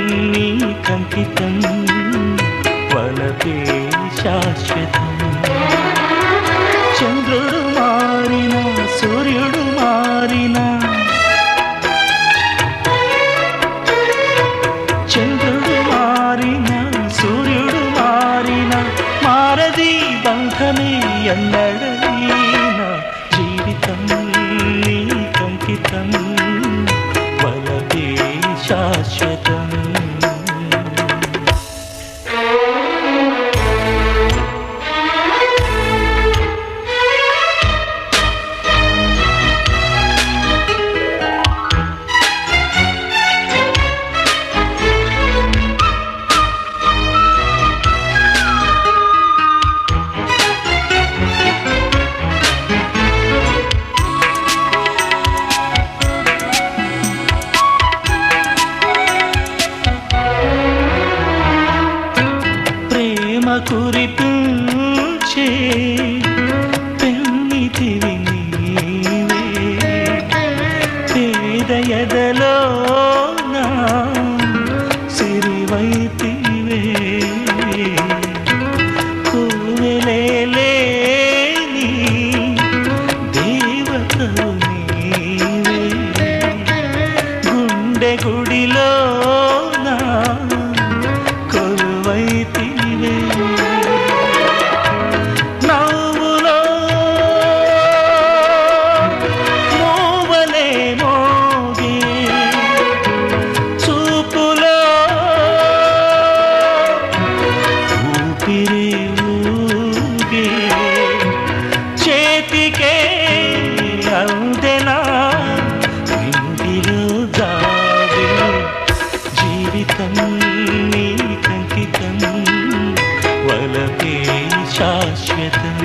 నీకంకితం వలపే శాశ్వతం చంద్రుడు మారిన సూర్యుడు మారినా చంద్రుడు మారిన సూర్యుడు మారిన మారది బంధమే ఎన్నడైనా జీవితం నీకంకితం వలపే శాశ్వతం ప్రేమ కురిపించే పెన్నితివి నీవే పేద ఎదలో నా సిరివైతివే కోవెలేని దేవతవు నీవే గుండె గుడిలో నా కొలువైతివే నవ్వులో మోవలే మోగే చూపులో ఊపిరి ఊగే చేతికే అందెనా ఇంటిలో జాబే జీవితం నీకంకితం వలపే శాశ్వతం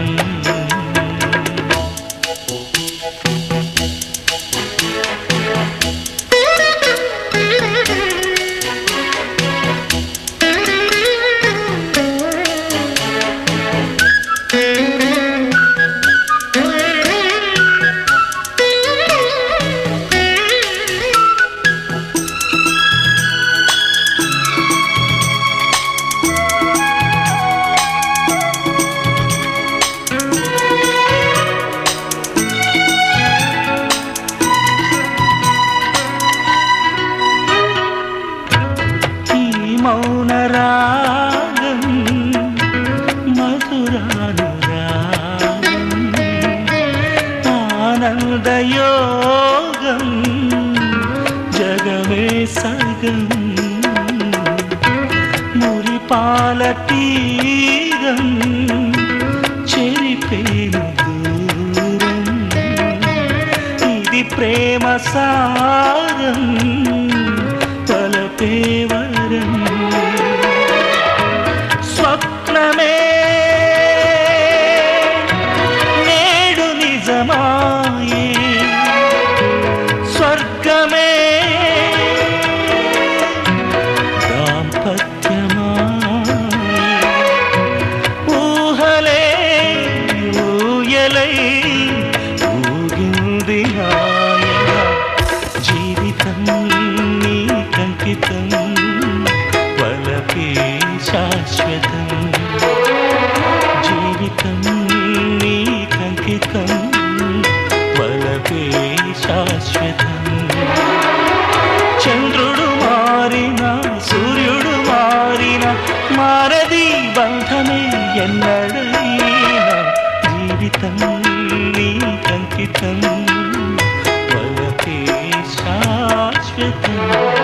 ఈ మౌన రాగం మధురానురాగం ఆనందయోగం జగమే సగం మురిపాల తీరం చెరిపేను దూరం ఇది ప్రేమ సారం తలపే వరం స్వప్నమే నేడు నిజమాయే స్వర్గమే దాంపత్యమాయే ఊహలే ఊయలై ఊగింది హాయిగా జీవితం నీకంకితం వలపే శాశ్వతం జీవితం నీకంకితం వలపే శాశ్వతం చంద్రుడు మారిన సూర్యుడు మారిన మారది బంధమే ఎన్నడైనా జీవితం నీకంకితం వలపే శాశ్వతం